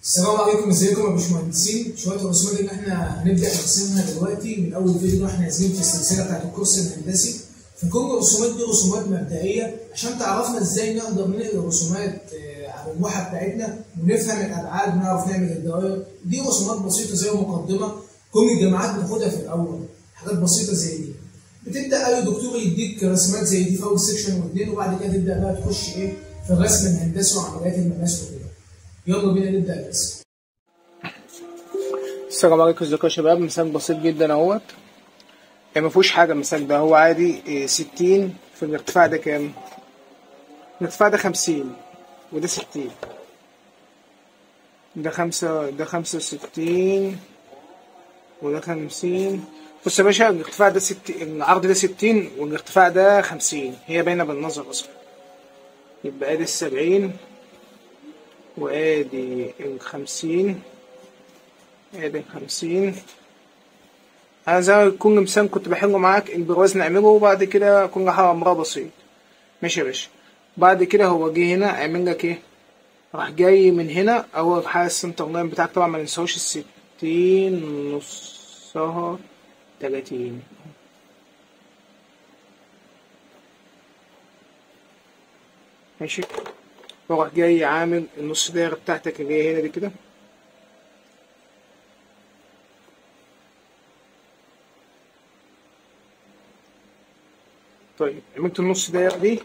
السلام عليكم ازيكم يا باشمهندسين شويه الرسومات اللي احنا هنبدا نرسمها دلوقتي من اول فيديو احنا نازلين في السلسله بتاعت الكورس الهندسي فكل الرسومات دي رسومات مبدئيه عشان تعرفنا ازاي نقدر نقرا الرسومات آه، على اللوحه بتاعتنا ونفهم الابعاد ونعرف نعمل الدوائر دي رسومات بسيطه زي مقدمه كل الجامعات بتاخدها في الاول حاجات بسيطه زي دي بتبدا اي دكتور يديك رسمات زي دي في اول سيكشن واثنين وبعد كده تبدا بقى تخش ايه في الرسم الهندسي وعمليات المقاس وكده يلا بينا نبدا الرسم السلام عليكم ازيكم يا شباب مساك بسيط جدا اهوت يعني ما فيهوش حاجه المساك ده هو عادي إيه، 60 في الارتفاع ده كام الارتفاع ده 50 وده 60 ده خمسة ده خمسة وستين وده خمسين بص يا باشا الارتفاع ده ستين العرض ده ستين والارتفاع ده خمسين هي باينة بالنظر أصلا يبقى ادي السبعين وادي الخمسين ادي الخمسين انا زي ما يكون مثال كنت بحله معاك البرواز نعمله وبعد كده كل حاجه امرها بسيط ماشي يا باشا بعد كده هو جه هنا عامل لك ايه راح جاي من هنا اول حاجه السنتر لاين بتاعك طبعا ما ننساوش الستين نصها تلاتين ماشي وراح جاي عامل النص دايرة بتاعتك اللي هي هنا دي كده طيب عملت النص دايرة دي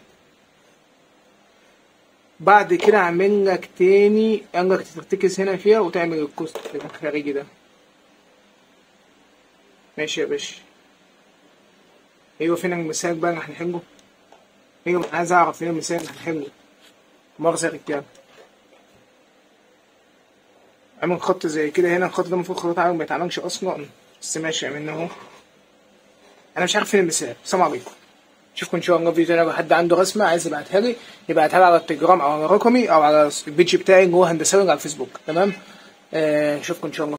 بعد كده اعمل لك تاني قال لك ترتكز هنا فيها وتعمل الكوست الخارجي ده ماشي يا باشا ايوه فين المثال بقى اللي هنحله ايوه انا عايز اعرف فين المثال اللي هنحله مؤاخذة يا رجالة عامل خط زي كده هنا الخط ده المفروض خطوط عامل ما يتعملش اصلا بس ماشي عملنا اهو انا مش عارف فين المثال السلام عليكم اشوفكم ان شاء الله في فيديو تاني لو حد عنده رسمه عايز يبعتها لي يبعتها لي على التليجرام او على رقمي او على البيج بتاعي اللي هو هندساوي على الفيسبوك تمام آه، اشوفكم ان شاء الله